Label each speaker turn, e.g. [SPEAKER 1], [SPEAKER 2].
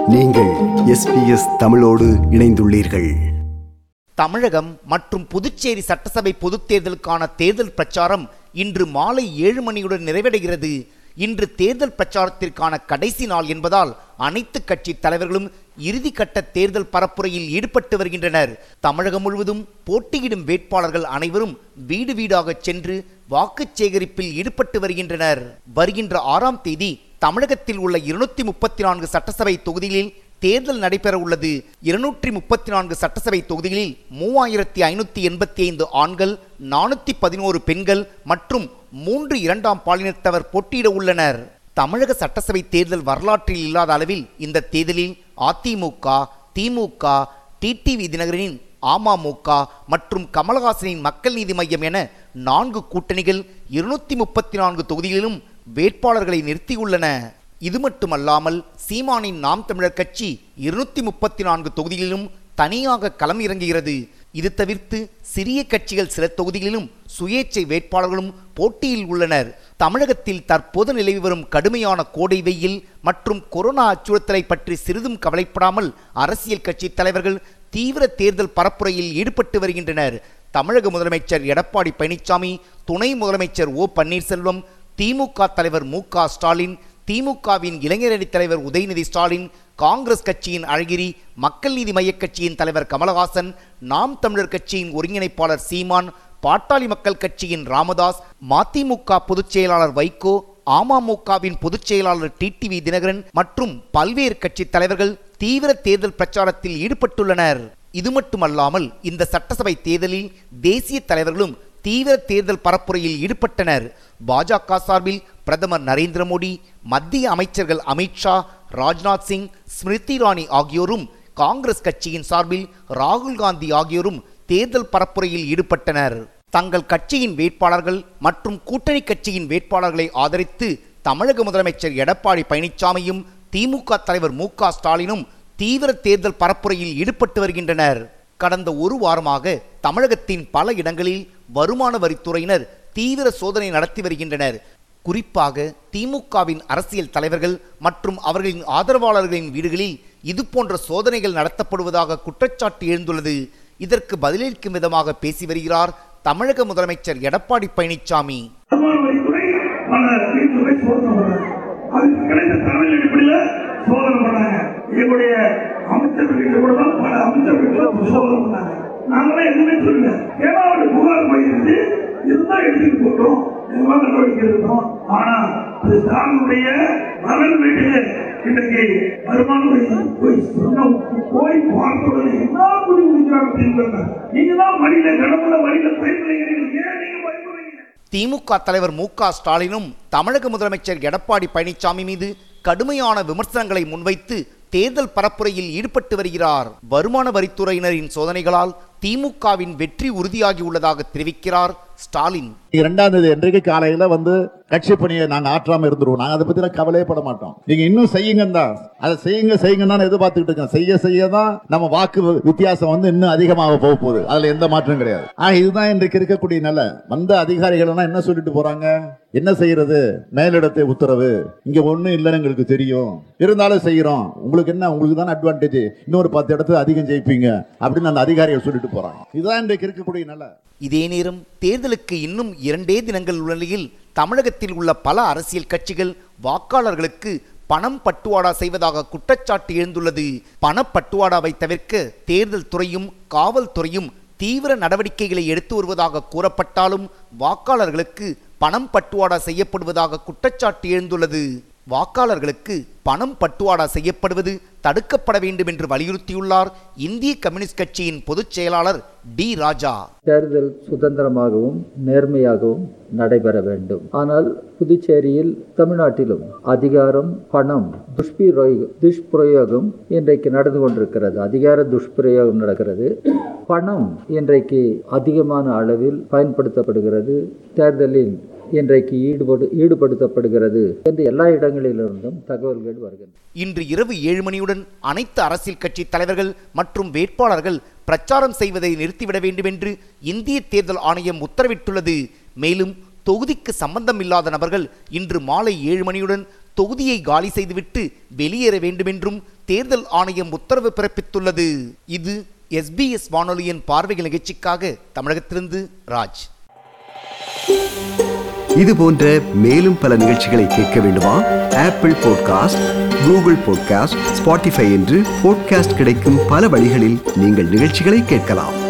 [SPEAKER 1] நீங்கள் எஸ்பிஎஸ் தமிழோடு இணைந்துள்ளீர்கள்
[SPEAKER 2] தமிழகம் மற்றும் புதுச்சேரி சட்டசபை பொதுத் தேர்தலுக்கான தேர்தல் பிரச்சாரம் இன்று மாலை ஏழு மணியுடன் நிறைவடைகிறது இன்று தேர்தல் பிரச்சாரத்திற்கான கடைசி நாள் என்பதால் அனைத்து கட்சி தலைவர்களும் இறுதிக்கட்ட தேர்தல் பரப்புரையில் ஈடுபட்டு வருகின்றனர் தமிழகம் முழுவதும் போட்டியிடும் வேட்பாளர்கள் அனைவரும் வீடு வீடாக சென்று வாக்குச் சேகரிப்பில் ஈடுபட்டு வருகின்றனர் வருகின்ற ஆறாம் தேதி தமிழகத்தில் உள்ள இருநூத்தி முப்பத்தி நான்கு சட்டசபை தொகுதிகளில் தேர்தல் நடைபெற உள்ளது இருநூற்றி முப்பத்தி நான்கு சட்டசபை தொகுதிகளில் மூவாயிரத்தி ஐநூத்தி எண்பத்தி ஐந்து ஆண்கள் நானூத்தி பதினோரு பெண்கள் மற்றும் மூன்று இரண்டாம் பாலினத்தவர் போட்டியிட உள்ளனர் தமிழக சட்டசபை தேர்தல் வரலாற்றில் இல்லாத அளவில் இந்த தேர்தலில் அதிமுக திமுக டிடிவி தினகரனின் அமமுக மற்றும் கமலஹாசனின் மக்கள் நீதி மையம் என நான்கு கூட்டணிகள் இருநூத்தி முப்பத்தி நான்கு தொகுதிகளிலும் வேட்பாளர்களை நிறுத்தியுள்ளன இது மட்டுமல்லாமல் சீமானின் நாம் தமிழர் கட்சி இருநூத்தி முப்பத்தி நான்கு தொகுதிகளிலும் தனியாக களம் இறங்குகிறது இது தவிர்த்து சிறிய கட்சிகள் சில தொகுதிகளிலும் சுயேட்சை வேட்பாளர்களும் போட்டியில் உள்ளனர் தமிழகத்தில் தற்போது நிலவி வரும் கடுமையான கோடை வெயில் மற்றும் கொரோனா அச்சுறுத்தலை பற்றி சிறிதும் கவலைப்படாமல் அரசியல் கட்சி தலைவர்கள் தீவிர தேர்தல் பரப்புரையில் ஈடுபட்டு வருகின்றனர் தமிழக முதலமைச்சர் எடப்பாடி பழனிசாமி துணை முதலமைச்சர் ஓ பன்னீர்செல்வம் திமுக தலைவர் மு க ஸ்டாலின் திமுகவின் இளைஞரணி தலைவர் உதயநிதி ஸ்டாலின் காங்கிரஸ் கட்சியின் அழகிரி மக்கள் நீதி மையக் கட்சியின் தலைவர் கமலஹாசன் நாம் தமிழர் கட்சியின் ஒருங்கிணைப்பாளர் சீமான் பாட்டாளி மக்கள் கட்சியின் ராமதாஸ் மதிமுக பொதுச் செயலாளர் வைகோ அமமுகவின் பொதுச் செயலாளர் டிடிவி தினகரன் மற்றும் பல்வேறு கட்சி தலைவர்கள் தீவிர தேர்தல் பிரச்சாரத்தில் ஈடுபட்டுள்ளனர் இது மட்டுமல்லாமல் இந்த சட்டசபை தேர்தலில் தேசிய தலைவர்களும் தீவிர தேர்தல் பரப்புரையில் ஈடுபட்டனர் பாஜக சார்பில் பிரதமர் நரேந்திர மோடி மத்திய அமைச்சர்கள் அமித்ஷா ராஜ்நாத் சிங் ஸ்மிருதி இரானி ஆகியோரும் காங்கிரஸ் கட்சியின் சார்பில் ராகுல் காந்தி ஆகியோரும் தேர்தல் பரப்புரையில் ஈடுபட்டனர் தங்கள் கட்சியின் வேட்பாளர்கள் மற்றும் கூட்டணி கட்சியின் வேட்பாளர்களை ஆதரித்து தமிழக முதலமைச்சர் எடப்பாடி பழனிசாமியும் திமுக தலைவர் மு க ஸ்டாலினும் தீவிர தேர்தல் பரப்புரையில் ஈடுபட்டு வருகின்றனர் கடந்த ஒரு வாரமாக தமிழகத்தின் பல இடங்களில் வருமான வரித்துறையினர் தீவிர சோதனை நடத்தி வருகின்றனர் குறிப்பாக திமுகவின் அரசியல் தலைவர்கள் மற்றும் அவர்களின் ஆதரவாளர்களின் வீடுகளில் இதுபோன்ற சோதனைகள் நடத்தப்படுவதாக குற்றச்சாட்டு எழுந்துள்ளது இதற்கு பதிலளிக்கும் விதமாக பேசி வருகிறார் தமிழக முதலமைச்சர் எடப்பாடி பழனிசாமி
[SPEAKER 3] வருமான வரித்துறை பல வீட்டுகளை சோதனை பண்ணாங்க அதுக்கு கிடைத்த தகவல் அடிப்படையில் சோதனை பண்ணாங்க எங்களுடைய அமைச்சர் வீட்டு கூட தான் பல அமைச்சர் வீட்டுல சோதனை பண்ணாங்க நாங்களாம் எதுவுமே சொல்லல ஏன்னா அவருடைய புகார் போயிருந்து இதுதான் எடுத்துட்டு போட்டோம் இதெல்லாம் நடவடிக்கை எடுத்தோம் ஆனா அது ஸ்டாலினுடைய மகன் வீட்டில் இன்றைக்கு வருமான வரி போய் சொன்ன போய் பார்த்த உடனே என்ன குடி குடிக்கிறாங்க திமுக நீங்க தான் வழியில கடவுள வழியில பயன்படுகிறீங்க ஏன் நீங்க பயப்படுறீங்க
[SPEAKER 2] திமுக தலைவர் மு க ஸ்டாலினும் தமிழக முதலமைச்சர் எடப்பாடி பழனிசாமி மீது கடுமையான விமர்சனங்களை முன்வைத்து தேர்தல் பரப்புரையில் ஈடுபட்டு வருகிறார் வருமான வரித்துறையினரின் சோதனைகளால் திமுகவின் வெற்றி உறுதியாகியுள்ளதாக தெரிவிக்கிறார் ஸ்டாலின்
[SPEAKER 4] இரண்டாம் தேதி அன்றைக்கு காலையில வந்து கட்சி பணியை நாங்க ஆற்றாம இருந்துருவோம் நாங்க அதை பத்தி கவலையே பட மாட்டோம் நீங்க இன்னும் செய்யுங்க தான் அதை செய்யுங்க செய்யுங்க தான் எதிர்பார்த்துக்கிட்டு இருக்கோம் செய்ய செய்ய தான் நம்ம வாக்கு வித்தியாசம் வந்து இன்னும் அதிகமாக போக போகுது அதுல எந்த மாற்றம் கிடையாது ஆ இதுதான் இன்றைக்கு இருக்கக்கூடிய நிலை வந்த அதிகாரிகள் எல்லாம் என்ன சொல்லிட்டு போறாங்க என்ன செய்யறது மேலிடத்தை உத்தரவு இங்க ஒண்ணும் இல்லைன்னு எங்களுக்கு தெரியும் இருந்தாலும் செய்யறோம் உங்களுக்கு என்ன உங்களுக்கு தானே அட்வான்டேஜ் இன்னொரு பத்து இடத்துல அதிகம் ஜெயிப்பீங்க அப்படின்னு அந்த அதிகாரிகள் சொல்லிட்டு போறாங்க இதுதான் இன்றைக்கு இருக்கக்கூடிய நிலை
[SPEAKER 2] இதே நேரம் தேர்தலுக்கு இன்னும் இரண்டே தினங்கள் உள்ள நிலையில் தமிழகத்தில் உள்ள பல அரசியல் கட்சிகள் வாக்காளர்களுக்கு பணம் பட்டுவாடா செய்வதாக குற்றச்சாட்டு எழுந்துள்ளது பணப்பட்டுவாடாவை தவிர்க்க தேர்தல் துறையும் காவல்துறையும் தீவிர நடவடிக்கைகளை எடுத்து வருவதாக கூறப்பட்டாலும் வாக்காளர்களுக்கு பணம் பட்டுவாடா செய்யப்படுவதாக குற்றச்சாட்டு எழுந்துள்ளது வாக்காளர்களுக்கு பணம் பட்டுவாடா செய்யப்படுவது தடுக்கப்பட வேண்டும் என்று வலியுறுத்தியுள்ளார் இந்திய கம்யூனிஸ்ட் கட்சியின் பொதுச் செயலாளர் டி ராஜா
[SPEAKER 5] தேர்தல் சுதந்திரமாகவும் நேர்மையாகவும் நடைபெற வேண்டும் ஆனால் புதுச்சேரியில் தமிழ்நாட்டிலும் அதிகாரம் பணம் துஷ்பிரயோகம் துஷ்பிரயோகம் இன்றைக்கு நடந்து கொண்டிருக்கிறது அதிகார துஷ்பிரயோகம் நடக்கிறது பணம் இன்றைக்கு அதிகமான அளவில் பயன்படுத்தப்படுகிறது தேர்தலில் இன்றைக்கு ஈடுபடு ஈடுபடுத்தப்படுகிறது என்று எல்லா இடங்களிலிருந்தும் தகவல்கள் வருகின்றன
[SPEAKER 2] இன்று இரவு ஏழு மணியுடன் அனைத்து அரசியல் கட்சி தலைவர்கள் மற்றும் வேட்பாளர்கள் பிரச்சாரம் செய்வதை நிறுத்திவிட வேண்டும் என்று இந்திய தேர்தல் ஆணையம் உத்தரவிட்டுள்ளது மேலும் தொகுதிக்கு சம்பந்தம் இல்லாத நபர்கள் இன்று மாலை ஏழு மணியுடன் தொகுதியை காலி செய்துவிட்டு வெளியேற வேண்டுமென்றும் தேர்தல் ஆணையம் உத்தரவு பிறப்பித்துள்ளது இது எஸ்பிஎஸ் வானொலியின் பார்வைகள் நிகழ்ச்சிக்காக தமிழகத்திலிருந்து ராஜ்
[SPEAKER 1] இது போன்ற மேலும் பல நிகழ்ச்சிகளை கேட்க வேண்டுமா Apple podcast Google podcast Spotify என்று பாட்காஸ்ட் கிடைக்கும் பல வழிகளில் நீங்கள் நிகழ்ச்சிகளை கேட்கலாம்